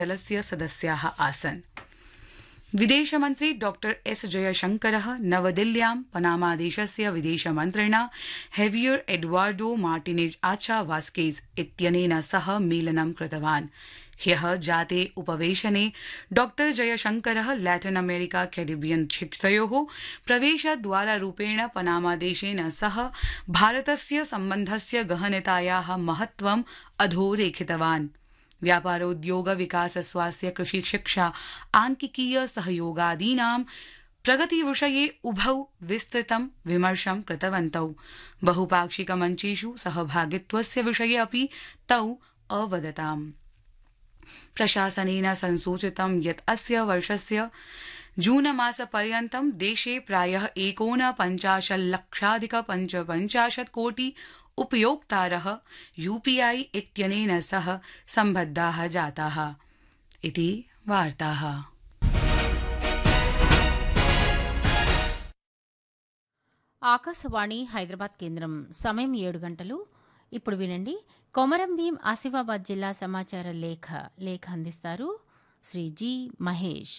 दलस्य सदस्याः आसन् विदेशमन्त्री डॉ एस जयशंकर नवदिल्ल्यां पनामादेशस्य विदेशमन्त्रिणा Javier Eduardo Martinez Acha Vasquez इत्यनेन सह मेलनं कृतवान् ह्यः जाते उपवेशने डॉ जयशंकर लैटिन अमेरिका कैरिबियन क्षेत्रयोः प्रवेशद्वाररूपेण पनामादेशेन सह भारतस्य सम्बन्धस्य गहनतायाः महत्त्वम् अधोरेखितवान् व्यापारोद्योग विकास स्वास्थ्य कृषि शिक्षा आंकिकीय सहयोगादीनां प्रगतिविषये उभौ विस्तृतं विमर्शं कृतवन्तौ बहुपाक्षिकमञ्चेषु सहभागित्वस्य विषये अपि तौ अवदताम् प्रशासनेन संसूचितं यत् अस्य वर्षस्य जूनमासपर्यन्तं देशे प्रायः एकोनपञ्चाशल्लक्षाधिक पञ्चपञ्चाशत् कोटि उपयोक्तारः यूपीआई इत्यनेन सह सम्बद्धाः जाताः इति वार्ताः ఆకాశవాణి హైదరాబాద్ కేంద్రం సమయం ఏడు గంటలు ఇప్పుడు వినండి కొమరం భీం ఆసిఫాబాద్ జిల్లా సమాచార లేఖ లేఖ అందిస్తారు శ్రీ జి మహేష్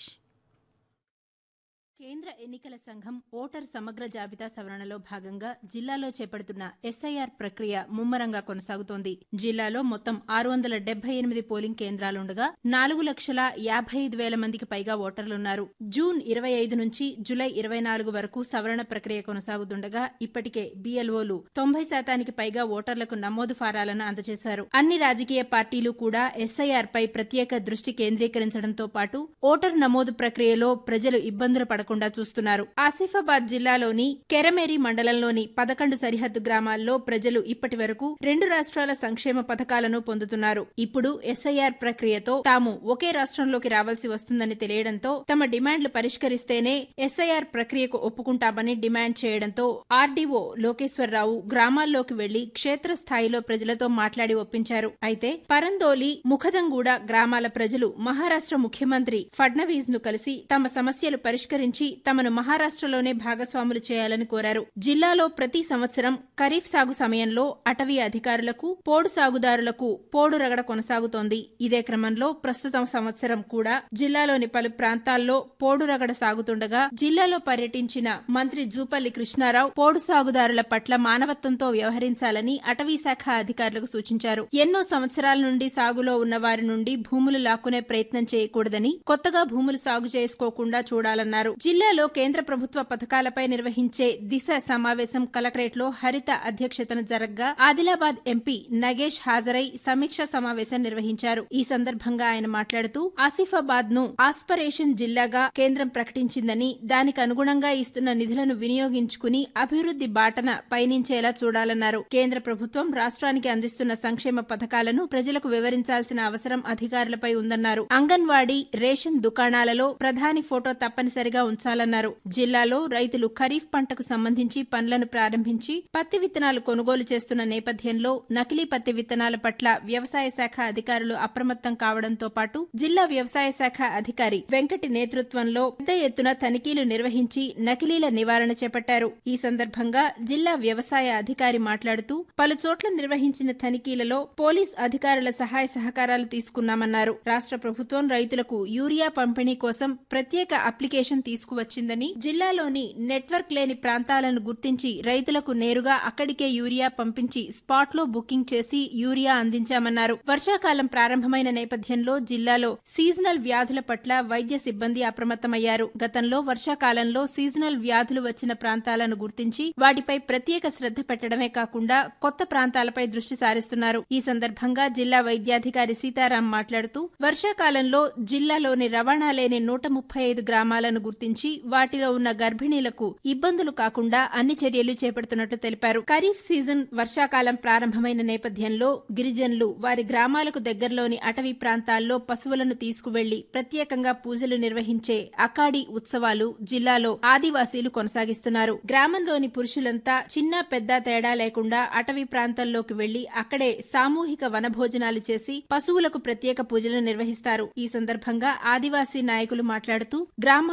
కేంద్ర ఎన్నికల సంఘం ఓటర్ సమగ్ర జాబితా సవరణలో భాగంగా జిల్లాలో చేపడుతున్న ఎస్ఐఆర్ ప్రక్రియ ముమ్మరంగా కొనసాగుతోంది జిల్లాలో మొత్తం ఆరు వందల డెబ్బై ఎనిమిది పోలింగ్ కేంద్రాలుండగా నాలుగు లక్షల యాభై ఐదు వేల మందికి పైగా ఓటర్లున్నారు జూన్ ఇరవై ఐదు నుంచి జులై ఇరవై నాలుగు వరకు సవరణ ప్రక్రియ కొనసాగుతుండగా ఇప్పటికే బీఎల్ఓలు తొంభై శాతానికి పైగా ఓటర్లకు నమోదు ఫారాలను అందజేశారు అన్ని రాజకీయ పార్టీలు కూడా ఎస్ఐఆర్ పై ప్రత్యేక దృష్టి కేంద్రీకరించడంతో పాటు ఓటర్ నమోదు ప్రక్రియలో ప్రజలు ఇబ్బందులు పడకుండా చూస్తున్నారు ఆసిఫాబాద్ జిల్లాలోని కెరమేరి మండలంలోని పదకొండు సరిహద్దు గ్రామాల్లో ప్రజలు ఇప్పటి వరకు రెండు రాష్ట్రాల సంక్షేమ పథకాలను పొందుతున్నారు ఇప్పుడు ఎస్ఐఆర్ ప్రక్రియతో తాము ఒకే రాష్ట్రంలోకి రావాల్సి వస్తుందని తెలియడంతో తమ డిమాండ్లు పరిష్కరిస్తేనే ఎస్ఐఆర్ ప్రక్రియకు ఒప్పుకుంటామని డిమాండ్ చేయడంతో ఆర్డీఓ లోకేశ్వరరావు గ్రామాల్లోకి వెళ్లి క్షేత్రస్థాయిలో ప్రజలతో మాట్లాడి ఒప్పించారు అయితే పరందోలి ముఖదంగూడ గ్రామాల ప్రజలు మహారాష్ట్ర ముఖ్యమంత్రి ఫడ్నవీస్ ను కలిసి తమ సమస్యలు పరిష్కరించి తమను మహారాష్ట్రలోనే భాగస్వాములు చేయాలని కోరారు జిల్లాలో ప్రతి సంవత్సరం ఖరీఫ్ సాగు సమయంలో అటవీ అధికారులకు పోడు సాగుదారులకు పోడు రగడ కొనసాగుతోంది ఇదే క్రమంలో ప్రస్తుతం సంవత్సరం కూడా జిల్లాలోని పలు ప్రాంతాల్లో పోడు రగడ సాగుతుండగా జిల్లాలో పర్యటించిన మంత్రి జూపల్లి కృష్ణారావు పోడు సాగుదారుల పట్ల మానవత్వంతో వ్యవహరించాలని అటవీ శాఖ అధికారులకు సూచించారు ఎన్నో సంవత్సరాల నుండి సాగులో ఉన్న వారి నుండి భూములు లాక్కునే ప్రయత్నం చేయకూడదని కొత్తగా భూములు సాగు చేసుకోకుండా చూడాలన్నారు జిల్లాలో కేంద్ర ప్రభుత్వ పథకాలపై నిర్వహించే దిశ సమావేశం కలెక్టరేట్ లో హరిత అధ్యక్షతన జరగ్గా ఆదిలాబాద్ ఎంపీ నగేష్ హాజరై సమీక్షా సమావేశం నిర్వహించారు ఈ సందర్భంగా ఆయన మాట్లాడుతూ ఆసిఫాబాద్ ను ఆస్పరేషన్ జిల్లాగా కేంద్రం ప్రకటించిందని దానికి అనుగుణంగా ఇస్తున్న నిధులను వినియోగించుకుని అభివృద్ది బాటన పయనించేలా చూడాలన్నారు కేంద్ర ప్రభుత్వం రాష్ట్రానికి అందిస్తున్న సంక్షేమ పథకాలను ప్రజలకు వివరించాల్సిన అవసరం అధికారులపై ఉందన్నారు అంగన్వాడీ రేషన్ దుకాణాలలో ప్రధాని ఫోటో తప్పనిసరిగా ఉంచాలన్నారు జిల్లాలో రైతులు ఖరీఫ్ పంటకు సంబంధించి పనులను ప్రారంభించి పత్తి విత్తనాలు కొనుగోలు చేస్తున్న నేపథ్యంలో నకిలీ పత్తి విత్తనాల పట్ల వ్యవసాయ శాఖ అధికారులు అప్రమత్తం కావడంతో పాటు జిల్లా వ్యవసాయ శాఖ అధికారి వెంకటి నేతృత్వంలో పెద్ద ఎత్తున తనిఖీలు నిర్వహించి నకిలీల నివారణ చేపట్టారు ఈ సందర్భంగా జిల్లా వ్యవసాయ అధికారి మాట్లాడుతూ పలు చోట్ల నిర్వహించిన తనిఖీలలో పోలీస్ అధికారుల సహాయ సహకారాలు తీసుకున్నామన్నారు రాష్ట్ర ప్రభుత్వం రైతులకు యూరియా పంపిణీ కోసం ప్రత్యేక అప్లికేషన్ తీసుకువచ్చిందని జిల్లాలోని నెట్వర్క్ లేని ప్రాంతాలను గుర్తించి రైతులకు నేరుగా అక్కడికే యూరియా పంపించి స్పాట్ లో బుకింగ్ చేసి యూరియా అందించామన్నారు వర్షాకాలం ప్రారంభమైన నేపథ్యంలో జిల్లాలో సీజనల్ వ్యాధుల పట్ల వైద్య సిబ్బంది అప్రమత్తమయ్యారు గతంలో వర్షాకాలంలో సీజనల్ వ్యాధులు వచ్చిన ప్రాంతాలను గుర్తించి వాటిపై ప్రత్యేక శ్రద్ధ పెట్టడమే కాకుండా కొత్త ప్రాంతాలపై దృష్టి సారిస్తున్నారు ఈ సందర్భంగా జిల్లా వైద్యాధికారి సీతారాం మాట్లాడుతూ వర్షాకాలంలో జిల్లాలోని రవాణా లేని నూట ముప్పై ఐదు గ్రామాలను గుర్తించి వాటిలో ఉన్న గర్భిణీలకు ఇబ్బందులు కాకుండా అన్ని చర్యలు చేపడుతున్నట్టు తెలిపారు ఖరీఫ్ సీజన్ వర్షాకాలం ప్రారంభమైన నేపథ్యంలో గిరిజనులు వారి గ్రామాలకు దగ్గరలోని అటవీ ప్రాంతాల్లో పశువులను తీసుకువెళ్లి ప్రత్యేకంగా పూజలు నిర్వహించే అకాడి ఉత్సవాలు జిల్లాలో ఆదివాసీలు కొనసాగిస్తున్నారు గ్రామంలోని పురుషులంతా చిన్న పెద్ద తేడా లేకుండా అటవీ ప్రాంతాల్లోకి వెళ్లి అక్కడే సామూహిక వనభోజనాలు చేసి పశువులకు ప్రత్యేక పూజలు నిర్వహిస్తారు ఈ సందర్భంగా ఆదివాసీ నాయకులు మాట్లాడుతూ గ్రామాల్లో ఎటువంటి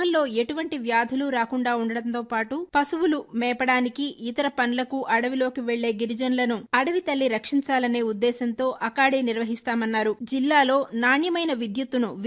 ఎటువంటి వ్యాధులు రాకుండా ఉండడంతో పాటు పశువులు మేపడానికి ఇతర పనులకు అడవిలోకి వెళ్లే గిరిజనులను అడవి తల్లి రక్షించాలనే ఉద్దేశంతో అకాడే నిర్వహిస్తామన్నారు జిల్లాలో నాణ్యమైన విద్యుత్తును